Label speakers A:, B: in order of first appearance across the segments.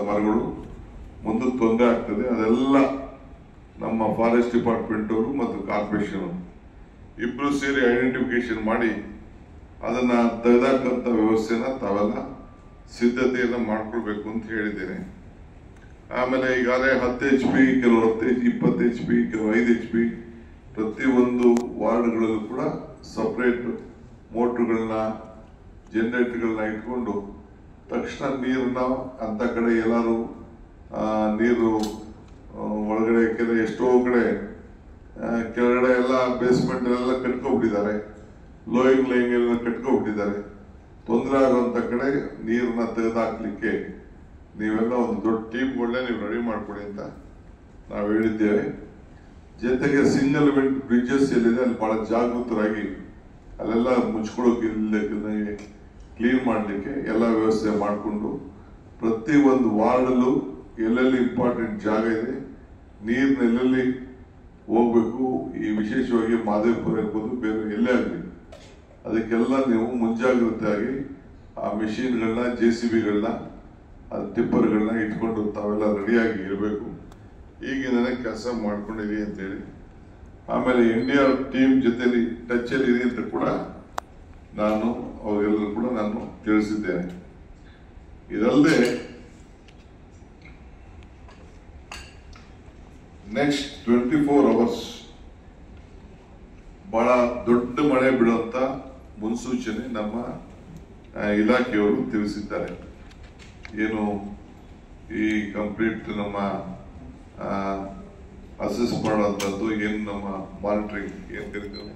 A: ಮರಗಳು ಮುಂದಕ್ಕೆ ತೊಂದರೆ ಆಗ್ತದೆ ಅದೆಲ್ಲ ನಮ್ಮ ಫಾರೆಸ್ಟ್ ಡಿಪಾರ್ಟ್ಮೆಂಟ್ ಅವರು ಮತ್ತು ಕಾರ್ಪೊರೇಷನ್ ಇಬ್ರು ಸೇರಿ ಐಡೆಂಟಿಫಿಕೇಶನ್ ಮಾಡಿ ಅದನ್ನ ತೆಗೆದಾಕಂತ ವ್ಯವಸ್ಥೆನ ತಾವೆಲ್ಲ ಸಿದ್ಧತೆಯನ್ನ ಮಾಡ್ಕೊಳ್ಬೇಕು ಅಂತ ಹೇಳಿದ್ದೇನೆ ಆಮೇಲೆ ಈಗಾಗಲೇ ಹತ್ತು ಎಚ್ ಪಿ ಕೆಲವು ಹತ್ತು ಎಚ್ ಇಪ್ಪತ್ತು ಎಚ್ ಪಿ ಕೆಲವು ಐದು ಎಚ್ ಪಿ ಪ್ರತಿಯೊಂದು ವಾರ್ಡ್ಗಳಲ್ಲೂ ಕೂಡ ಸಪ್ರೇಟ್ ಮೋಟ್ರುಗಳನ್ನ ಜನರೇಟರ್ಗಳನ್ನ ಇಟ್ಕೊಂಡು ತಕ್ಷಣ ನೀರನ್ನ ಅಂತ ಕಡೆ ಎಲ್ಲರೂ ಆ, ನೀರು ಆ, ಒಳಗಡೆ ಕೆಲ ಎಷ್ಟೋ ಕಡೆ ಆ, ಕೆಳಗಡೆ ಎಲ್ಲ ಬೇಸ್ಮೆಂಟ್ ಎಲ್ಲ ಕಟ್ಕೊಬಿಟ್ಟಿದ್ದಾರೆ ಲೋಯಿಂಗ್ ಲೈನ್ ಎಲ್ಲ ಕಟ್ಕೊಬಿಟ್ಟಿದ್ದಾರೆ ತೊಂದರೆ ಆಗುವಂತ ಕಡೆ ನೀರನ್ನ ತೆಗೆದಾಕ್ಲಿಕ್ಕೆ ನೀವೆಲ್ಲ ಒಂದು ದೊಡ್ಡ ಟೀಮ್ಗಳನ್ನೇ ನೀವು ರೆಡಿ ಮಾಡ್ಕೊಡಿ ಅಂತ ನಾವು ಹೇಳಿದ್ದೇವೆ ಜೊತೆಗೆ ಸಿಂಗಲ್ ವಿಂಡ್ ಬ್ರಿಡ್ಜಸ್ ಎಲ್ಲಿದೆ ಅಲ್ಲಿ ಬಹಳ ಜಾಗೃತರಾಗಿ ಅಲ್ಲೆಲ್ಲ ಮುಚ್ಕೊಳ್ಳೋಕೆ ಕ್ಲೀನ್ ಮಾಡಲಿಕ್ಕೆ ಎಲ್ಲ ವ್ಯವಸ್ಥೆ ಮಾಡಿಕೊಂಡು ಪ್ರತಿ ಒಂದು ವಾರ್ಡಲ್ಲೂ ಎಲ್ಲೆಲ್ಲಿ ಇಂಪಾರ್ಟೆಂಟ್ ಜಾಗ ಇದೆ ನೀರ್ನ ಎಲ್ಲೆಲ್ಲಿ ಹೋಗ್ಬೇಕು ಈ ವಿಶೇಷವಾಗಿ ಮಾದೇವಪುರ ಇರ್ಬೋದು ಬೇರೆ ಎಲ್ಲೇ ಆಗಲಿ ಅದಕ್ಕೆಲ್ಲ ನೀವು ಮುಂಜಾಗ್ರತೆಯಾಗಿ ಆ ಮಿಷಿನ್ಗಳನ್ನ ಜೆ ಸಿ ಬಿಗಳನ್ನ ಟಿಪ್ಪರ್ಗಳನ್ನ ಇಟ್ಕೊಂಡು ತಾವೆಲ್ಲ ರೆಡಿಯಾಗಿ ಇರಬೇಕು ಈಗಿಂದನೇ ಕೆಲಸ ಮಾಡ್ಕೊಂಡಿರಿ ಅಂತೇಳಿ ಆಮೇಲೆ ಇಂಡಿಯಾ ಟೀಮ್ ಜೊತೆಲಿ ಟಚ್ ಅಲ್ಲಿ ಇರಿ ಅಂತ ಕೂಡ ನಾನು ಅವರೆಲ್ಲರೂ ಕೂಡ ನಾನು ತಿಳಿಸಿದ್ದೇನೆ ಇದಲ್ಲದೆ ನೆಕ್ಸ್ಟ್ ಟ್ವೆಂಟಿ ಫೋರ್ ಅವರ್ಸ್ ಬಹಳ ದೊಡ್ಡ ಮಳೆ ಬೀಳುವಂತ ಮುನ್ಸೂಚನೆ ನಮ್ಮ ಆ, ಇಲಾಖೆಯವರು ತಿಳಿಸಿದ್ದಾರೆ ಏನು ಈ ಕಂಪ್ಲೀಟ್ ನಮ್ಮ ಅಸೆಸ್ ಮಾಡುವಂಥದ್ದು ಏನು ನಮ್ಮ ಮಾನಿಟರಿಂಗ್ ಏನ್ ಕರಿತೀವಿ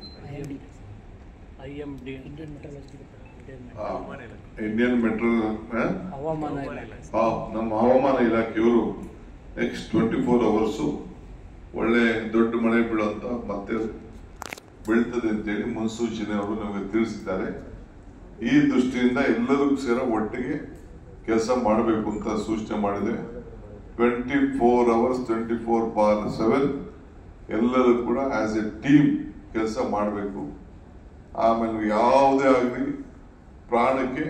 B: I M D
C: Indian meteorological
A: uh, Indian ಮೆಟ್ರಲ್
B: ಹವಾಮಾನ ಇಲಾಖೆ
A: ಆ, ನಮ್ಮ ಹವಾಮಾನ ಇಲಾಖೆಯವರು ನೆಕ್ಸ್ಟ್ ಟ್ವೆಂಟಿ ಫೋರ್ ಅವರ್ಸು ಒಳ್ಳೆ ದೊಡ್ಡ ಮಳೆ ಬೀಳುವಂತ ಮತ್ತೆ ಬೀಳ್ತದೆ ಅಂತೇಳಿ ಮುನ್ಸೂಚನೆ ಅವರು ನಮಗೆ ತಿಳಿಸಿದ್ದಾರೆ ಈ ದೃಷ್ಟಿಯಿಂದ ಎಲ್ಲರೂ ಸೇರ ಒಟ್ಟಿಗೆ ಕೆಲಸ ಮಾಡಬೇಕು ಅಂತ ಸೂಚನೆ ಮಾಡಿದೆ twenty four hours twenty four bar seven ಎಲ್ಲರೂ ಕೂಡ ಆಸ್ ಎ ಟೀಮ್ ಕೆಲಸ ಮಾಡಬೇಕು ಆಮೇಲೆ ಯಾವುದೇ ಆಗಲಿ ಪ್ರಾಣಕ್ಕೆ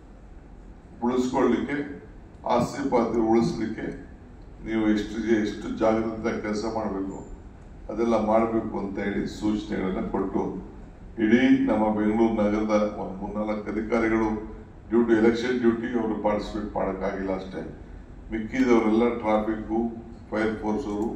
A: ಉಳಿಸ್ಕೊಳ್ಳಿಕ್ಕೆ ಆಸ್ತಿ ಪಾಸ್ತಿ ಉಳಿಸ್ಲಿಕ್ಕೆ ನೀವು ಎಷ್ಟು ಎಷ್ಟು ಜಾಗೃತ ಕೆಲಸ ಮಾಡಬೇಕು ಅದೆಲ್ಲ ಮಾಡಬೇಕು ಅಂತ ಹೇಳಿ ಸೂಚನೆಗಳನ್ನ ಕೊಟ್ಟು ಇಡೀ ನಮ್ಮ ಬೆಂಗಳೂರು ನಗರದ ಒಂದು ಮೂರ್ನಾಲ್ಕು ಅಧಿಕಾರಿಗಳು ಡ್ಯೂಟಿ ಎಲೆಕ್ಷನ್ ಡ್ಯೂಟಿ ಅವರು ಪಾರ್ಟಿಸಿಪೇಟ್ ಮಾಡೋಕ್ಕಾಗಿಲ್ಲ ಅಷ್ಟೇ ಮಿಕ್ಕಿದವರೆಲ್ಲ ಟ್ರಾಫಿಕ್ಕು ಫೈರ್ ಫೋರ್ಸ್ ಅವರು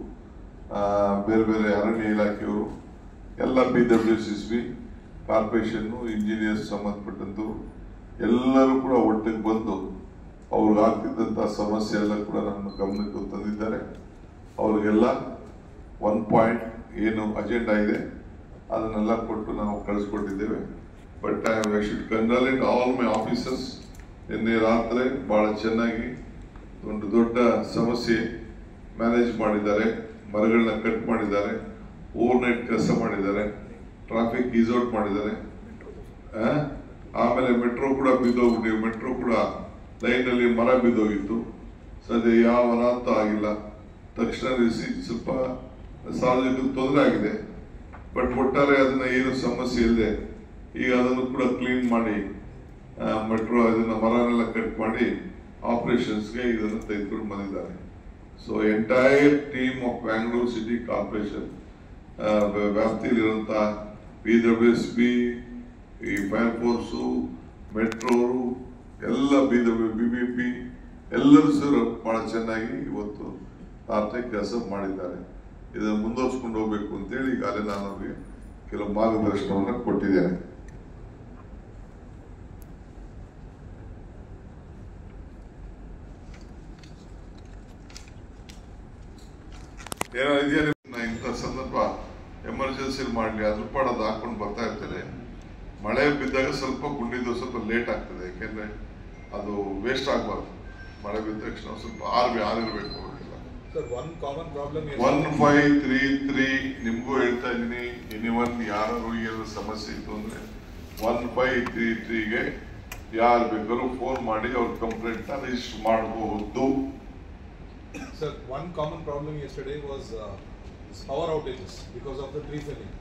A: ಬೇರೆ ಬೇರೆ ಅರಣ್ಯ ಇಲಾಖೆಯವರು ಎಲ್ಲ B W C C B ಕಾರ್ಪೊರೇಷನ್ನು ಇಂಜಿನಿಯರ್ಸ್ ಸಂಬಂಧಪಟ್ಟಂತವರು ಎಲ್ಲರೂ ಕೂಡ ಒಟ್ಟಿಗೆ ಬಂದು ಅವ್ರಿಗೆ ಆಗ್ತಿದ್ದಂಥ ಸಮಸ್ಯೆ ಎಲ್ಲ ಕೂಡ ನಮ್ಮ ಗಮನಕ್ಕೆ ತಂದಿದ್ದಾರೆ ಅವ್ರಿಗೆಲ್ಲ ಒನ್ ಪಾಯಿಂಟ್ ಏನು ಅಜೆಂಡಾ ಇದೆ ಅದನ್ನೆಲ್ಲ ಕೊಟ್ಟು ನಾವು ಕಳಿಸ್ಕೊಟ್ಟಿದ್ದೇವೆ but I should congratulate all my officers ನಿನ್ನೆ ರಾತ್ರಿ ಬಹಳ ಚೆನ್ನಾಗಿ ಒಂದು ದೊಡ್ಡ ಸಮಸ್ಯೆ ಮ್ಯಾನೇಜ್ ಮಾಡಿದ್ದಾರೆ ಮರಗಳನ್ನ ಕಟ್ ಮಾಡಿದ್ದಾರೆ ಓವರ್ ನೈಟ್ ಕೆಲಸ ಮಾಡಿದ್ದಾರೆ ಟ್ರಾಫಿಕ್ ಈಸೌಟ್ ಮಾಡಿದ್ದಾರೆ ಆ? ಆಮೇಲೆ ಮೆಟ್ರೋ ಕೂಡ ಬಿದ್ದೋಗ್ಬಿಟ್ಟು ಮೆಟ್ರೋ ಕೂಡ ಲೈನ್ ಅಲ್ಲಿ ಮರ ಬಿದ್ದೋಗಿತ್ತು ಸದ್ಯ ಯಾವ ಅನಾಹುತ ಆಗಿಲ್ಲ ತಕ್ಷಣ ನಿಲ್ಲಿಸಿ ಸ್ವಲ್ಪ ಸಾರ್ವಜನಿಕರಿಗೆ ತೊಂದರೆ ಆಗಿದೆ ಬಟ್ ಒಟ್ಟಾರೆ ಅದನ್ನ ಏನು ಸಮಸ್ಯೆ ಇಲ್ಲದೆ ಈಗ ಅದನ್ನು ಕೂಡ ಕ್ಲೀನ್ ಮಾಡಿ ಮೆಟ್ರೋ ಅದನ್ನ ಮರನೆಲ್ಲ ಕಟ್ ಮಾಡಿ ಆಪರೇಷನ್ಸ್ಗೆ ಇದನ್ನು ತೆಗೆದುಕೊಂಡು ಬಂದಿದ್ದಾರೆ so entire team of Bangalore city corporation ವ್ಯಾಪ್ತಿಯಲ್ಲಿರುವಂತಹ ಬಿ ಡಬ್ಲ್ಯೂ ಎಸ್ ಬಿ ಈ ಫೈರ್ ಫೋರ್ಸು ಮೆಟ್ರೋರು ಎಲ್ಲ B W B B P ಎಲ್ಲರೂ ಸೇರಿ ಬಹಳ ಚೆನ್ನಾಗಿ ಇವತ್ತು ರಾತ್ರಿ ಕೆಲಸ ಮಾಡಿದ್ದಾರೆ ಇದನ್ನು ಮುಂದುವರ್ಸ್ಕೊಂಡು ಹೋಗ್ಬೇಕು ಅಂತೇಳಿ ಈಗಾಗಲೇ ನಾನು ಅವರಿಗೆ ಕೆಲವು ಮಾರ್ಗದರ್ಶನವನ್ನು ಕೊಟ್ಟಿದ್ದೇನೆ ಏನೋ ಇದೆಯಾ ನಿಮ್ಗೆ ನಾ ಇಂಥ ಸಂದರ್ಭ ಎಮರ್ಜೆನ್ಸಿ ಮಾಡಲಿ ಅದ್ರ ಪಾಡ ಅದು ಹಾಕೊಂಡು ಬರ್ತಾ ಇರ್ತೇನೆ ಮಳೆ ಬಿದ್ದಾಗ ಸ್ವಲ್ಪ ಗುಂಡಿದ್ದು ಸ್ವಲ್ಪ ಲೇಟ್ ಆಗ್ತದೆ ಯಾಕೆಂದ್ರೆ ಅದು ವೇಸ್ಟ್ ಆಗಬಾರ್ದು ಮಳೆ ಬಿದ್ದ ತಕ್ಷಣ ಒಂದ್ ಸ್ವಲ್ಪ ಆರ್ಬಿ ಆರಿರ್ಬೇಕು ಅವಾಗೆಲ್ಲ
D: Sir, one common problem is.
A: One five three three ನಿಮ್ಗೂ ಹೇಳ್ತಾ ಇದ್ದೀನಿ ಎನಿವನ್ ಯಾರು ಏನಾದ್ರು ಸಮಸ್ಯೆ ಇತ್ತು ಅಂದ್ರೆ ಒನ್ ಫೈವ್ ತ್ರೀ ತ್ರೀಗೆ ಯಾರು ಬೇಕಾದ್ರೂ ಫೋನ್ ಮಾಡಿ ಅವ್ರ ಕಂಪ್ಲೇಂಟ್ ನ ರಿಜಿಸ್ಟರ್ ಮಾಡಬಹುದು
D: Sir, one common problem yesterday was uh, this power outages because of the tree felling.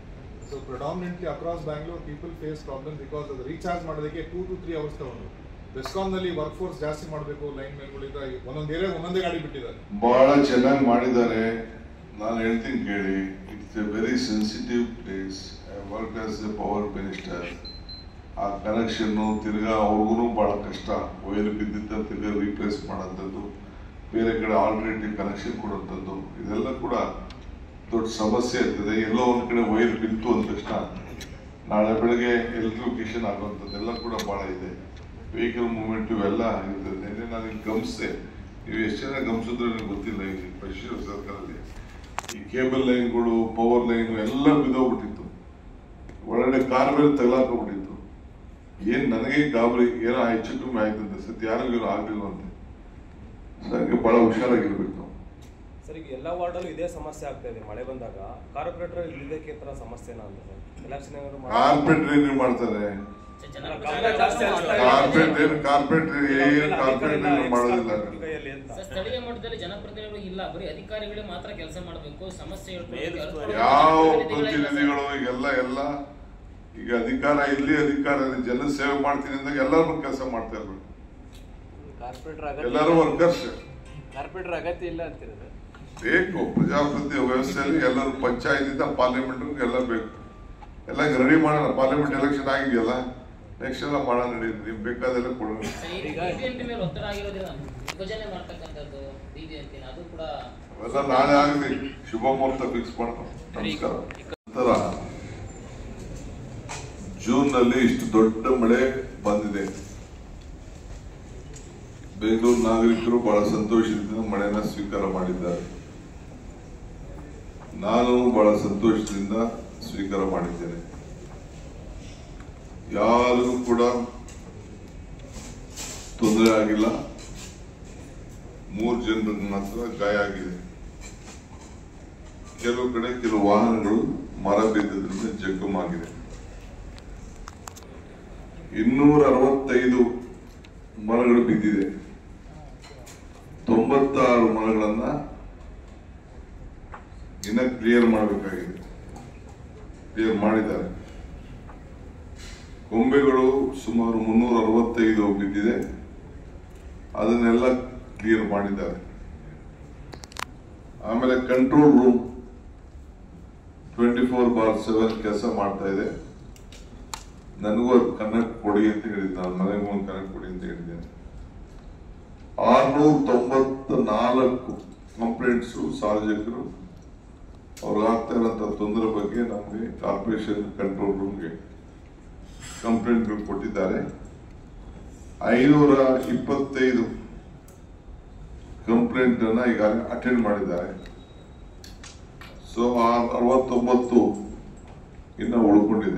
D: So predominantly across Bangalore, people face problem because of the recharge ಮಾಡೋದಕ್ಕೆ two to three hours ತಗೊಂಡು ಬೆಸ್ಕಾಂನಲ್ಲಿ work force ಜಾಸ್ತಿ ಮಾಡಬೇಕು line ಮೇಲ್ಗಳಿಂದ ಒಂದೊಂದು area ಒಂದೊಂದೇ ಗಾಡಿ ಬಿಟ್ಟಿದ್ದಾರೆ
A: ಬಹಳ ಚೆನ್ನಾಗಿ ಮಾಡಿದ್ದಾರೆ ನಾನು ಹೇಳ್ತೀನಿ ಕೇಳಿ it's a very sensitive place I work as a power minister ಆ ಕನೆಕ್ಷನ್ನು ತಿರ್ಗಾ ಅವ್ರಿಗೂ ಬಹಳ ಕಷ್ಟ ವೈರ್ ಬಿದ್ದಿದ್ದ ತಿರ್ಗಾ ರೀಪ್ಲೇಸ್ ಮಾಡೋಂಥದ್ದು ಬೇರೆ ಕಡೆ ಆಲ್ಟರ್ನೇಟಿವ್ ಕನೆಕ್ಷನ್ ಕೊಡುವಂಥದ್ದು ಇದೆಲ್ಲ ಕೂಡ ದೊಡ್ಡ ಸಮಸ್ಯೆ ಇರ್ತದೆ ಎಲ್ಲೋ ಒಂದು ಕಡೆ ವೈರ್ ಬಿತ್ತು ಅಂದ ತಕ್ಷಣ ನಾಳೆ ಬೆಳಗ್ಗೆ ಎಲೆಕ್ಟ್ರಿಫಿಕೇಶನ್ ಆಗುವಂಥದ್ದೆಲ್ಲ ಕೂಡ ಬಹಳ ಇದೆ ವೆಹಿಕಲ್ ಮೂವ್ಮೆಂಟ್ ಇವೆಲ್ಲ ಇರ್ತದೆ ನಿನ್ನೆ ನಾನು ಈಗ ಗಮನಿಸಿದೆ ನೀವು ಎಷ್ಟು ಜನ ಗಮನಿಸಿದ್ರು ನನಗೆ ಗೊತ್ತಿಲ್ಲ ಇಲ್ಲಿ ಪಶ್ಚಿಮ ಸರ್ಕಾರದಲ್ಲಿ ಈ ಕೇಬಲ್ ಲೈನ್ಗಳು ಪವರ್ ಲೈನ್ ಎಲ್ಲ ಬಿದ್ದೋಗ್ಬಿಟ್ಟಿತ್ತು ಒಳಗಡೆ ಕಾರ್ ಮೇಲೆ ತಗಲಾಕೋಗ್ಬಿಟ್ಟಿತ್ತು ಏನ್ ನನಗೆ ಗಾಬರಿ ಏನೋ ಹೆಚ್ಚು ಕಮ್ಮಿ ಆಯ್ತಂತೆ ಸತ್ಯ ಯಾರಿಗೂ ಏನೋ ಆಗ್ಲಿಲ್ವಂತೆ ಸೊ ಹಂಗೆ ಬಹಳ ಹುಷಾರಾಗಿರ್ಬೇಕು ನಾವು
C: ಸರ್ ಈಗ ಎಲ್ಲ ವಾರ್ಡಲ್ಲೂ ಇದೇ ಸಮಸ್ಯೆ ಆಗ್ತಾ ಇದೆ ಮಳೆ ಬಂದಾಗ ಕಾರ್ಪೊರೇಟರ್ ಇಲ್ಲದಕ್ಕೆ ತರ ಸಮಸ್ಯೆನಾ ಅಂತ ಸರ್ ಎಲೆಕ್ಷನ್ ಏನಾದ್ರು ಮಾಡಿ-
A: ಕಾರ್ಪೆಟ್ ಏನ್ ಮಾಡ್ತಾರೆ
C: ಗಮನ ಜಾಸ್ತಿ ಹರಿಸ್ತಾ ಇದೆ.
A: ಕಾರ್ಪೆಟ್ ಏನು ಕಾರ್ಪೆಟ್ ಏನ್ ಕಾರ್ಪೆಟ್ ಏನು ಮಾಡೋದಿಲ್ಲ
C: ಕೈಯಲ್ಲಿ ಅಂತ
E: ಸರ್, ಸ್ಥಳೀಯ ಮಟ್ಟದಲ್ಲಿ ಜನಪ್ರತಿನಿಧಿಗಳು ಇಲ್ಲ ಬರೀ ಅಧಿಕಾರಿಗಳೇ ಮಾತ್ರ ಕೆಲಸ ಮಾಡಬೇಕು ಸಮಸ್ಯೆ ಹೇಳ್ಕೊಂಡು
B: ಮೇಲುಸ್ತುವಾರಿ.
A: ಯಾವ
E: ಪ್ರತಿನಿಧಿಗಳೇ ಇಲ್ಲ ಸರ್.
A: ಪ್ರತಿನಿಧಿಗಳು ಈಗೆಲ್ಲ ಎಲ್ಲ ಈಗ ಅಧಿಕಾರ ಇಲ್ಲಿ ಅಧಿಕಾರ ಇಲ್ಲಿ ಜನ ಸೇವೆ ಮಾಡ್ತೀನಿ ಅಂದಾಗ ಎಲ್ಲರೂ ಕೆಲಸ ಮಾಡ್ತಾ ಇರ್ಬೇಕು
B: ಕಾರ್ಪೊರೇಟರ್ ಅಗತ್ಯ
A: ಎಲ್ಲರೂ ವರ್ಕರ್ಸ್
B: ಕಾರ್ಪೊರೇಟರ್ ಅಗತ್ಯ ಇಲ್ಲ ಅಂತಿರೋದು
A: ಬೇಕು ಪ್ರಜಾಪ್ರತಿ ವ್ಯವಸ್ಥೆಯಲ್ಲಿ ಎಲ್ಲರೂ ಪಂಚಾಯತಿಂದ ಪಾರ್ಲಿಮೆಂಟ್ ಎಲ್ಲ ಬೇಕು ಎಲ್ಲ ರೆಡಿ ಮಾಡೋಣ ಪಾರ್ಲಿಮೆಂಟ್ ಎಲೆಕ್ಷನ್ ಆಗಿದೆಯಲ್ಲ ನೆಕ್ಸ್ಟ್ ಎಲ್ಲ ಮಾಡೋಣ ನಡೀಲಿ ನಿಮ್ಗೆ ಬೇಕಾದೆಲ್ಲ ಕೊಡೋಣ
E: ಸರ್, ಈ ಬಿಬಿಎಂಪಿ ಮೇಲೆ ಒತ್ತಡ ಆಗಿರೋದ್ರಿಂದ ವಿಭಜನೆ ಮಾಡ್ತಕ್ಕಂಥದ್ದು ಬಿಬಿಎಂಪಿ ಅದು ಕೂಡ
A: ಅವೆಲ್ಲ ನಾಳೆ ಆಗಲಿ ಶುಭ ಮುಹೂರ್ತ ಫಿಕ್ಸ್ ಮಾಡೋಣ ನಮಸ್ಕಾರ ನಂತರ ಜೂನ್ ನಲ್ಲಿ ಇಷ್ಟು ದೊಡ್ಡ ಮಳೆ ಬಂದಿದೆ ಬೆಂಗಳೂರು ನಾಗರಿಕರು ಬಹಳ ಸಂತೋಷದಿಂದ ಮಳೆನ ಸ್ವೀಕಾರ ಮಾಡಿದ್ದಾರೆ ನಾನು ಬಹಳ ಸಂತೋಷದಿಂದ ಸ್ವೀಕಾರ ಮಾಡಿದ್ದೇನೆ ಯಾರಿಗೂ ಕೂಡ ತೊಂದರೆ ಆಗಿಲ್ಲ ಮೂರು ಜನರಿಗೆ ಮಾತ್ರ ಗಾಯ ಆಗಿದೆ ಕೆಲವು ಕಡೆ ಕೆಲವು ವಾಹನಗಳು ಮರ ಬಿದ್ದದ್ರಿಂದ ಜಖಮಾಗಿದೆ ಇನ್ನೂರ ಅರವತ್ತೈದು ಮರಗಳು ಬಿದ್ದಿದೆ ತೊಂಬತ್ತಾರು ಮರಗಳನ್ನ ಇನ್ನ ಕ್ಲಿಯರ್ ಮಾಡಬೇಕಾಗಿದೆ ಕ್ಲಿಯರ್ ಮಾಡಿದ್ದಾರೆ ಕೊಂಬೆಗಳು ಸುಮಾರು ಮುನ್ನೂರ ಅರವತ್ತೈದು ಬಿದ್ದಿದೆ ಅದನ್ನೆಲ್ಲ ಕ್ಲಿಯರ್ ಮಾಡಿದ್ದಾರೆ ಆಮೇಲೆ control room twenty four bar seven ಕೆಲಸ ಮಾಡ್ತಾ ಇದೆ ನನಗೂ ಅದು ಕನೆಕ್ಟ್ ಕೊಡಿ ಅಂತ ಹೇಳಿದ್ದೆ ನಾನು ಮನೆಗೆ ಒಂದು ಕನೆಕ್ಟ್ ಕೊಡಿ ಅಂತ ಹೇಳಿದ್ದೇನೆ ಆರ್ನೂರ ತೊಂಬತ್ತ ನಾಲ್ಕು ಕಂಪ್ಲೇಂಟ್ಸು ಸಾರ್ವಜನಿಕರು ಅವ್ರಿಗೆ ಆಗ್ತಾ ಇರೋಂಥ ತೊಂದರೆ ಬಗ್ಗೆ ನಮಗೆ ಕಾರ್ಪೊರೇಷನ್ ಕಂಟ್ರೋಲ್ ರೂಮ್ಗೆ ಕಂಪ್ಲೇಂಟ್ಗಳು ಕೊಟ್ಟಿದ್ದಾರೆ ಐನೂರ ಇಪ್ಪತ್ತೈದು ಕಂಪ್ಲೇಂಟ್ ಅನ್ನ ಈಗಾಗಲೇ ಅಟೆಂಡ್ ಮಾಡಿದ್ದಾರೆ ಸೊ ಅರವತ್ತೊಂಬತ್ತು ಇನ್ನ ಉಳ್ಕೊಂಡಿದೆ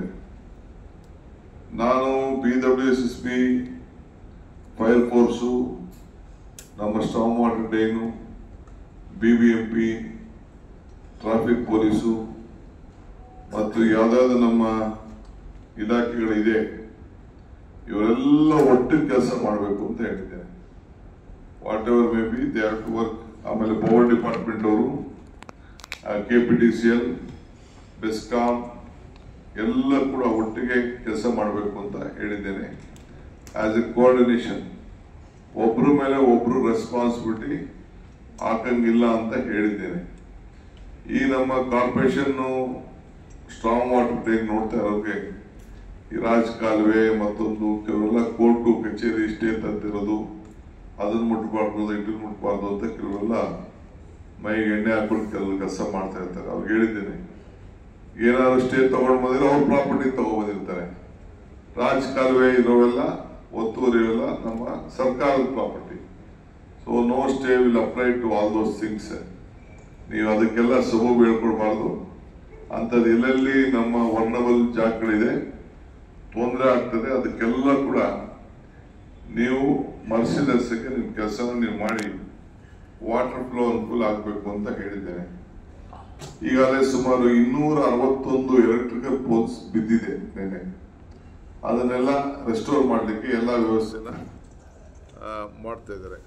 A: ನಾನು B W S S B fire force ನಮ್ಮ storm water drain B B M P traffic police ಮತ್ತು ಯಾವ್ದಾದ್ರು ನಮ್ಮ ಇಲಾಖೆಗಳಿದೆ ಇವರೆಲ್ಲ ಒಟ್ಟು ಕೆಲಸ ಮಾಡಬೇಕು ಅಂತ ಹೇಳಿದ್ದೇನೆ whatever may be they have to work ಆಮೇಲೆ ಪವರ್ ಡಿಪಾರ್ಟ್ಮೆಂಟ್ ಅವರು K P T C L BESCOM ಎಲ್ಲ ಕೂಡ ಒಟ್ಟಿಗೆ ಕೆಲಸ ಮಾಡಬೇಕು ಅಂತ ಹೇಳಿದ್ದೇನೆ ಆಸ್ ಎ ಕೋಆರ್ಡಿನೇಷನ್ ಒಬ್ರ ಮೇಲೆ ಒಬ್ರು ರೆಸ್ಪಾನ್ಸಿಬಿಲಿಟಿ ಹಾಕಂಗಿಲ್ಲ ಅಂತ ಹೇಳಿದ್ದೇನೆ ಈ ನಮ್ಮ ಕಾರ್ಪೊರೇಷನ್ ಸ್ಟ್ರಾಂಗ್ ವಾಟರ್ ಟ್ಯಾಂಕ್ ನೋಡ್ತಾ ಇರೋರಿಗೆ ಈ ರಾಜ್ ಕಾಲುವೆ ಮತ್ತೊಂದು ಕೆಲವೆಲ್ಲ ಕೋರ್ಟು ಕಚೇರಿ ಸ್ಟೇ ತಂತಿರೋದು ಅದನ್ನ ಮುಟ್ಬಾರ್ದು ಇದನ್ನ ಮುಟ್ಬಾರ್ದು ಅಂತ ಕೆಲವೆಲ್ಲ ಮೈಗೆ ಎಣ್ಣೆ ಹಾಕೊಂಡು ಕೆಲವು ಕೆಲಸ ಮಾಡ್ತಾ ಇರ್ತಾರೆ ಅವ್ರಿಗೆ ಹೇಳಿದ್ದೇನೆ ಏನಾದ್ರು ಸ್ಟೇ ತಗೊಂಡ್ ಬಂದಿರೋ ಅವ್ರ ಪ್ರಾಪರ್ಟಿ ತಗೊಂಡ್ಬಂದಿರ್ತಾರೆ ರಾಜ್ ಕಾಲುವೆ ಇರೋವೆಲ್ಲ ಒತ್ತುವರಿ ಎಲ್ಲ ನಮ್ಮ ಸರ್ಕಾರದ property so no stay will apply to all those things ನೀವು ಅದಕ್ಕೆಲ್ಲ ಸಬೂಬು ಹೇಳ್ಕೊಡ್ಬಾರ್ದು ಅಂಥದ್ದು ಎಲ್ಲೆಲ್ಲಿ ನಮ್ಮ ವರ್ಣಬಲ್ ಜಾಗಗಳಿದೆ ತೊಂದರೆ ಆಗ್ತದೆ ಅದಕ್ಕೆಲ್ಲ ಕೂಡ ನೀವು ಮರ್ಸಿಲೆಸ್ಗೆ ನಿಮ್ಮ ಕೆಲಸನ ನೀವು ಮಾಡಿ ವಾಟರ್ ಫ್ಲೋ ಅನುಕೂಲ ಆಗಬೇಕು ಅಂತ ಹೇಳಿದ್ದೇನೆ ಈಗಾಗಲೇ ಸುಮಾರು ಇನ್ನೂರ ಅರವತ್ತೊಂದು ಎಲೆಕ್ಟ್ರಿಕಲ್ ಪೋಲ್ಸ್ ಬಿದ್ದಿದೆ ನೆನೆ ಅದನ್ನೆಲ್ಲ ರೆಸ್ಟೋರ್ ಮಾಡಲಿಕ್ಕೆ ಎಲ್ಲ ವ್ಯವಸ್ಥೆನ ಆ, ಮಾಡ್ತಾ ಇದ್ದಾರೆ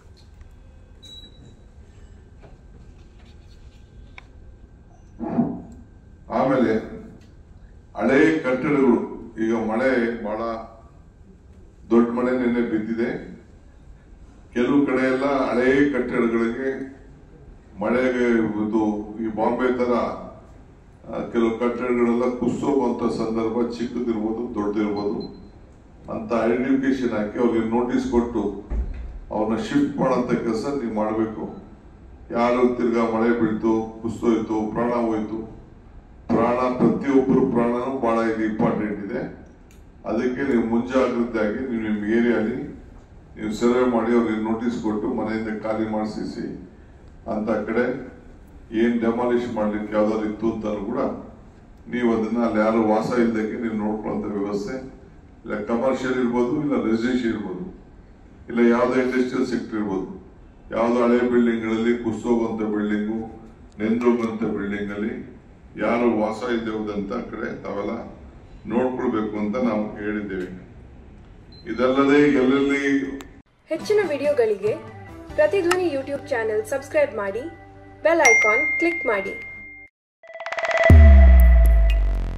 A: ಆಮೇಲೆ ಹಳೆ ಕಟ್ಟಡಗಳು ಈಗ ಮಳೆ ಬಹಳ ದೊಡ್ಡ ಮಳೆ ನಿನ್ನೆ ಬಿದ್ದಿದೆ ಕೆಲವು ಕಡೆ ಎಲ್ಲ ಹಳೇ ಕಟ್ಟಡಗಳಿಗೆ ಮಳೆಗೆ ಇದು ಈ ಬಾಂಬೆ ತರ ಆ, ಕೆಲವು ಕಟ್ಟಡಗಳೆಲ್ಲ ಕುಸಿಸೋಗುವಂತ ಸಂದರ್ಭ ಚಿಕ್ಕದಿರ್ಬೋದು ದೊಡ್ಡದಿರ್ಬೋದು ಅಂತ ಐಡೆಂಟಿಫಿಕೇಶನ್ ಹಾಕಿ ಅವ್ರಿಗೆ ನೋಟಿಸ್ ಕೊಟ್ಟು ಅವ್ರನ್ನ ಶಿಫ್ಟ್ ಮಾಡೋಂಥ ಕೆಲಸ ನೀವು ಮಾಡಬೇಕು ಯಾರು ತಿರ್ಗಾ ಮಳೆ ಬೀಳ್ತು ಕುಸ್ತೋಯ್ತು ಪ್ರಾಣ ಹೋಯ್ತು ಪ್ರಾಣ ಪ್ರತಿಯೊಬ್ಬರು ಪ್ರಾಣನೂ ಬಹಳ ಇದು ಇಂಪಾರ್ಟೆಂಟ್ ಇದೆ ಅದಕ್ಕೆ ನೀವು ಮುಂಜಾಗ್ರತೆಯಾಗಿ ನೀವು ನಿಮ್ಮ ಏರಿಯಾಲಿ ನೀವು ಸರ್ವೆ ಮಾಡಿ ಅವ್ರಿಗೆ ನೋಟಿಸ್ ಕೊಟ್ಟು ಮನೆಯಿಂದ ಖಾಲಿ ಮಾಡಿಸಿ ಅಂತ ಕಡೆ ಏನ್ ಡೆಮಾಲಿಷ್ ಮಾಡ್ಲಿಕ್ಕೆ ಯಾವ್ದಾದ್ರು ಇತ್ತು ಅಂತಾನು ಕೂಡ ನೀವು ಅದನ್ನ ಅಲ್ಲಿ ಯಾರು ವಾಸ ಇಲ್ದಂಗೆ ನೀವು ನೋಡ್ಕೊಳ್ಳುವಂತ ವ್ಯವಸ್ಥೆ ಇಲ್ಲ ಕಮರ್ಷಿಯಲ್ ಇರ್ಬೋದು ಇಲ್ಲ ರೆಸಿಡೆನ್ಷಿಯಲ್ ಇರ್ಬೋದು ಇಲ್ಲ ಯಾವ್ದೋ ಇಂಡಸ್ಟ್ರಿಯಲ್ ಸೆಕ್ಟರ್ ಇರ್ಬೋದು ಯಾವ್ದೋ ಹಳೆ ಬಿಲ್ಡಿಂಗ್ಗಳಲ್ಲಿ ಕುಸ್ತೋಗುವಂತ ಬಿಲ್ಡಿಂಗು ನೆಂದೋಗುವಂತ ಬಿಲ್ಡಿಂಗ್ ಅಲ್ಲಿ ಯಾರು ವಾಸ ಇದ್ದೇವುದಂತ ಕಡೆ ತಾವೆಲ್ಲ ನೋಡ್ಕೊಳ್ಬೇಕು ಅಂತ ನಾವು ಹೇಳಿದ್ದೇವೆ ಇದಲ್ಲದೆ ಎಲ್ಲೆಲ್ಲಿ
F: ಹೆಚ್ಚಿನ ವಿಡಿಯೋಗಳಿಗೆ ಪ್ರತಿಧ್ವನಿ ಯೂಟ್ಯೂಬ್ ಚಾನೆಲ್ ಸಬ್ಸ್ಕ್ರೈಬ್ ಮಾಡಿ ಬೆಲ್ ಐಕಾನ್ ಕ್ಲಿಕ್ ಮಾಡಿ